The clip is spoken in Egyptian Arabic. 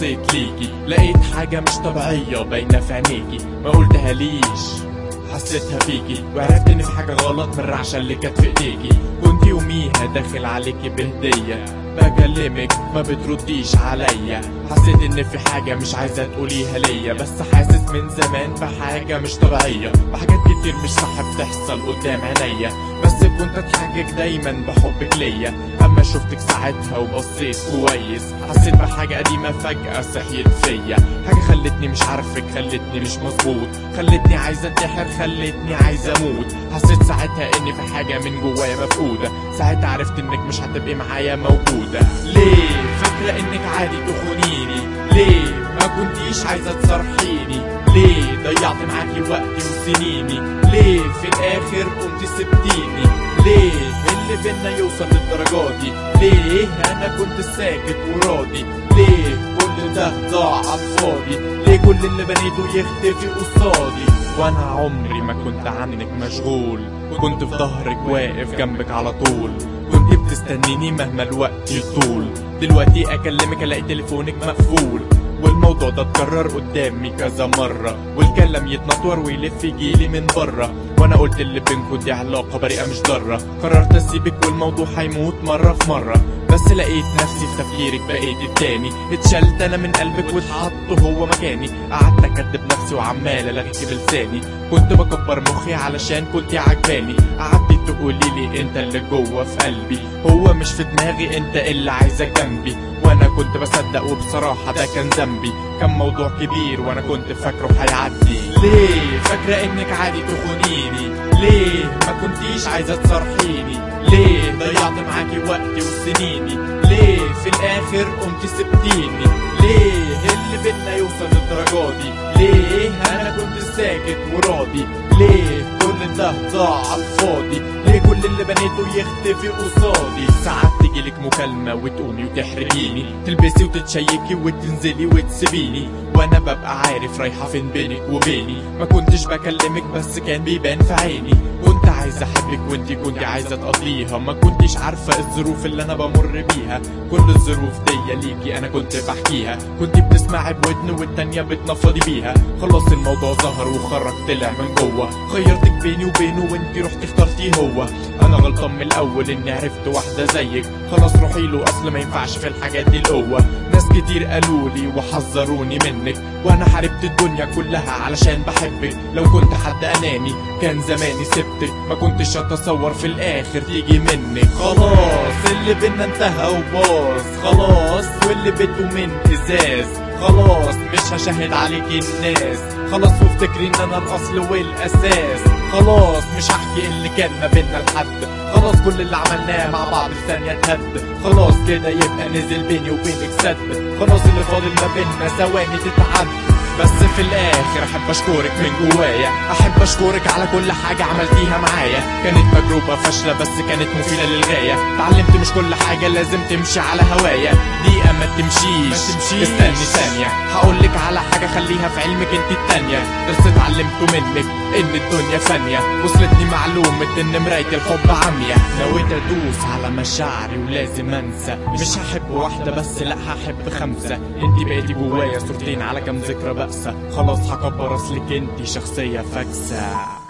بصيت ليكي لقيت حاجة مش طبيعية باينة في عينيكي ما قلتها ليش حسيتها فيكي وعرفت ان في حاجة غلط من الرعشة اللي كانت في ايديكي كنت يوميها داخل عليكي بهدية بكلمك ما بترديش عليا حسيت ان في حاجة مش عايزة تقوليها ليا بس حاسس من زمان بحاجة مش طبيعية بحاجات كتير مش صح بتحصل قدام عينيا بس كنت اتحجج دايما بحبك ليا اما شفتك ساعتها وبصيت كويس حسيت بحاجة قديمة فجأة صحيت فيا حاجة خلتني مش عارفك خلتني مش مظبوط خلتني عايزة انتحر خلتني عايزة اموت حسيت ساعتها ان في حاجة من جوايا مفقودة ساعتها عرفت انك مش هتبقي معايا موجودة ليه فاكرة انك عادي تخونيني ليه ما كنتيش عايزة تصرحيني ليه ضيعت معاكي وقتي وسنيني ليه في الاخر قمت سبتيني ليه اللي بينا يوصل للدرجات دي ليه انا كنت ساكت وراضي ليه كل ده ضاع على الفاضي ليه كل اللي بنيته يختفي قصادي وانا عمري ما كنت عنك مشغول كنت في ظهرك واقف جنبك على طول كنت بتستنيني مهما الوقت يطول دلوقتي اكلمك الاقي تليفونك مقفول والموضوع ده اتكرر قدامي كذا مرة والكلام يتنطور ويلف يجيلي من بره وانا قلت اللي بينكوا دي علاقة بريئة مش ضارة قررت اسيبك والموضوع هيموت مرة في مرة بس لقيت نفسي في تفكيرك بقيت التاني اتشلت انا من قلبك واتحط هو مكاني قعدت اكدب نفسي وعمال الغيكي بلساني كنت بكبر مخي علشان كنت عجباني قعدتي تقولي لي انت اللي جوه في قلبي هو مش في دماغي انت اللي عايزك جنبي وانا كنت بصدق وبصراحة ده كان ذنبي كان موضوع كبير وانا كنت فاكره هيعدي ليه فاكرة انك عادي تخونيني ليه ما كنتيش عايزة تصرحيني ليه ضيعت معاكي وقتي وسنيني ليه في الاخر قمت سبتيني ليه اللي بينا يوصل للدرجات دي ليه انا كنت ساكت وراضي ليه كل ده ضاع على الفاضي ليه كل اللي بنيته يختفي قصادي ساعات تجيلك مكالمة وتقومي وتحرجيني تلبسي وتتشيكي وتنزلي وتسيبيني وانا ببقى عارف رايحة فين بينك وبيني ما كنتش بكلمك بس كان بيبان في عيني كنت عايزة احبك وانتي كنت عايزة تقضيها ما كنتش عارفة الظروف اللي انا بمر بيها كل الظروف دي ليكي انا كنت بحكيها كنت بتسمعي بودن والتانية بتنفضي بيها خلاص الموضوع ظهر وخرج طلع من جوه خيرتك بيني وبينه وانتي رحتي اخترتيه هو انا غلطان من الاول اني عرفت واحدة زيك خلاص روحي له اصل ما ينفعش في الحاجات دي القوة ناس كتير قالوا لي وحذروني منك وانا حاربت الدنيا كلها علشان بحبك لو كنت حد اناني كان زماني سبتك ما كنتش اتصور في الاخر تيجي منك خلاص اللي بينا انتهى وباظ خلاص واللي بيته من ازاز خلاص مش هشهد عليك الناس خلاص وافتكري ان انا الاصل والاساس خلاص مش هحكي اللي كان ما بينا لحد خلاص كل اللي عملناه مع بعض في ثانية اتهد خلاص كده يبقى نزل بيني وبينك سد خلاص اللي فاضل ما بينا ثواني تتعد بس في الاخر احب اشكرك من جوايا احب اشكرك على كل حاجة عملتيها معايا كانت تجربة فاشلة بس كانت مفيدة للغاية اتعلمت مش كل حاجة لازم تمشي على هوايا دقيقة ما تمشيش ما تمشيش. استني ثانية هقولك على حاجة خليها في علمك انت التانية درس اتعلمته منك ان الدنيا فانية وصلتني معلومة ان مراية الحب عمية نويت ادوس على مشاعري ولازم انسى مش هحب واحدة بس لا هحب خمسة انت بقيتي جوايا صورتين على كام ذكرى بأسة خلاص هكبر اصلك انت شخصية فاكسة